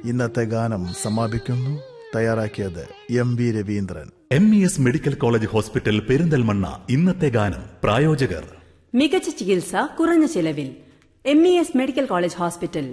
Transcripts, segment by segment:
ഇന്നത്തെ ഗാനം സമാപിക്കുന്നു തയ്യാറാക്കിയത് M V Raveendran M E S medical college hospital Perinthalmanna ഇന്നത്തെ ഗാനം പ്രായോജകർ മികച്ച ചികിത്സ കുറഞ്ഞ ചിലവിൽ M E S medical college hospital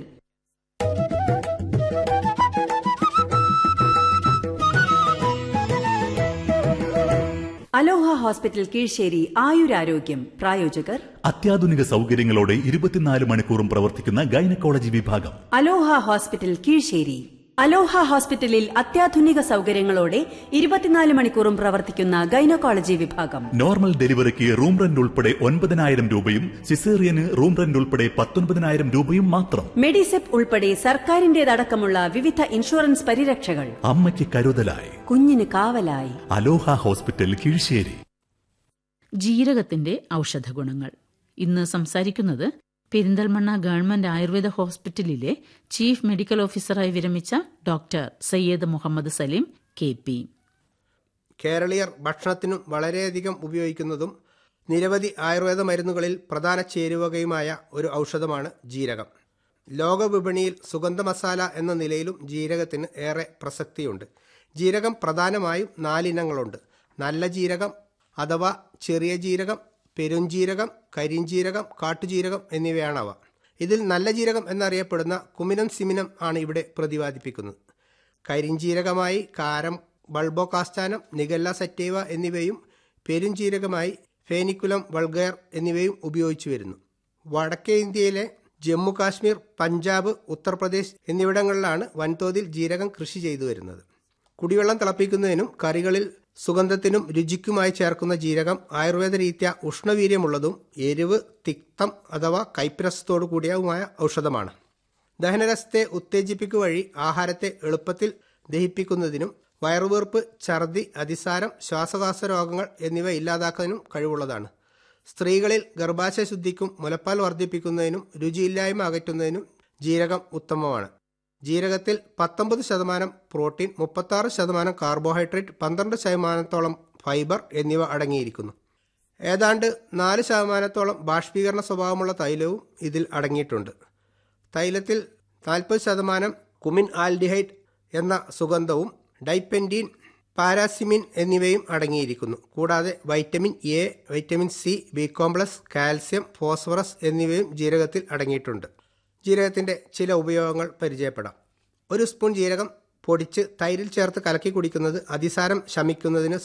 Aloha hospital Kizhissery ആയുരാരോഗ്യം പ്രായോജകർ അത്യാധുനിക സൗകര്യങ്ങളോടെ ഇരുപത്തിനാല് മണിക്കൂറും പ്രവർത്തിക്കുന്ന ഗൈനക്കോളജി വിഭാഗം അലോഹ ഹോസ്പിറ്റൽ കീഴ്ശ്ശേരി അലോഹ ഹോസ്പിറ്റലിൽ അത്യാധുനിക സൗകര്യങ്ങളോടെ ഇരുപത്തിനാല് മണിക്കൂറും പ്രവർത്തിക്കുന്ന ഗൈനക്കോളജി വിഭാഗം നോർമൽ ഡെലിവറിക്ക് റൂം റെന്റ് ഉൾപ്പെടെ ഒൻപതിനായിരം രൂപയും സിസേറിയന് റൂം റെന്റ് ഉൾപ്പെടെ പത്തൊൻപതിനായിരം രൂപയും മാത്രം മെഡിസെപ്പ് ഉൾപ്പെടെ സർക്കാരിന്റേതടക്കമുള്ള വിവിധ ഇൻഷുറൻസ് പരിരക്ഷകൾ അമ്മയ്ക്ക് കരുതലായി കുഞ്ഞിന് കാവലായി അലോഹ ഹോസ്പിറ്റൽ കീഴ്ശ്ശേരി ജീരകത്തിന്റെ ഔഷധഗുണങ്ങൾ ഇന്ന് സംസാരിക്കുന്നത് പെരിന്തൽമണ്ണ ഗവൺമെന്റ് ആയുർവേദ ഹോസ്പിറ്റലിലെ ചീഫ് മെഡിക്കൽ ഓഫീസറായി വിരമിച്ച doctor Syed Muhammad Saleem K P കേരളീയർ ഭക്ഷണത്തിനും വളരെയധികം ഉപയോഗിക്കുന്നതും നിരവധി ആയുർവേദ മരുന്നുകളിൽ പ്രധാന ചേരുവകയുമായ ഒരു ഔഷധമാണ് ജീരകം ലോകവിപണിയിൽ സുഗന്ധ മസാല എന്ന നിലയിലും ജീരകത്തിന് ഏറെ പ്രസക്തിയുണ്ട് ജീരകം പ്രധാനമായും നാലിനങ്ങളുണ്ട് നല്ല ജീരകം അഥവാ ചെറിയ ജീരകം പെരുംജീരകം കരിഞ്ജീരകം കാട്ടുജീരകം എന്നിവയാണവ ഇതിൽ നല്ല ജീരകം എന്നറിയപ്പെടുന്ന കുമിനം സിമിനം ആണ് ഇവിടെ പ്രതിപാദിപ്പിക്കുന്നത് കരിഞ്ജീരകമായി കാരം ബൾബോകാസ്ഥാനം നിഗല്ല സറ്റേവ എന്നിവയും പെരുംജീരകമായി ഫേനിക്കുലം വൾഗയർ എന്നിവയും ഉപയോഗിച്ചു വരുന്നു വടക്കേ ഇന്ത്യയിലെ ജമ്മു കാശ്മീർ പഞ്ചാബ് ഉത്തർപ്രദേശ് എന്നിവിടങ്ങളിലാണ് വൻതോതിൽ ജീരകം കൃഷി ചെയ്തു വരുന്നത് കുടിവെള്ളം തിളപ്പിക്കുന്നതിനും കറികളിൽ സുഗന്ധത്തിനും രുചിക്കുമായി ചേർക്കുന്ന ജീരകം ആയുർവേദ രീത്യ ഉഷ്ണവീര്യമുള്ളതും എരിവ് തിക്തം അഥവാ കൈപ്രസത്തോടു കൂടിയതുമായ ഔഷധമാണ് ദഹനരസത്തെ ഉത്തേജിപ്പിക്കുക വഴി ആഹാരത്തെ എളുപ്പത്തിൽ ദഹിപ്പിക്കുന്നതിനും വയറുവീർപ്പ് ഛർദി അതിസാരം ശ്വാസകോശ രോഗങ്ങൾ എന്നിവ ഇല്ലാതാക്കുന്നതിനും കഴിവുള്ളതാണ് സ്ത്രീകളിൽ ഗർഭാശയ ശുദ്ധിക്കും മുലപ്പാൽ വർദ്ധിപ്പിക്കുന്നതിനും രുചിയില്ലായ്മ അകറ്റുന്നതിനും ജീരകം ഉത്തമമാണ് ജീരകത്തിൽ പത്തൊമ്പത് ശതമാനം പ്രോട്ടീൻ മുപ്പത്താറ് ശതമാനം കാർബോഹൈഡ്രേറ്റ് പന്ത്രണ്ട് ശതമാനത്തോളം ഫൈബർ എന്നിവ അടങ്ങിയിരിക്കുന്നു ഏതാണ്ട് നാല് ശതമാനത്തോളം ബാഷ്പീകരണ സ്വഭാവമുള്ള തൈലവും ഇതിൽ അടങ്ങിയിട്ടുണ്ട് തൈലത്തിൽ നാൽപ്പത് ശതമാനം കുമിൻ ആൽഡിഹൈഡ് എന്ന സുഗന്ധവും ഡൈപെൻഡീൻ പാരാസിമിൻ എന്നിവയും അടങ്ങിയിരിക്കുന്നു കൂടാതെ vitamin A vitamin C B complex calcium phosphorus എന്നിവയും ജീരകത്തിൽ അടങ്ങിയിട്ടുണ്ട് ജീരകത്തിൻ്റെ ചില ഉപയോഗങ്ങൾ പരിചയപ്പെടാം ഒരു സ്പൂൺ ജീരകം പൊടിച്ച് തൈരിൽ ചേർത്ത് കലക്കി കുടിക്കുന്നത് അതിസാരം ശമിക്കുന്നതിന്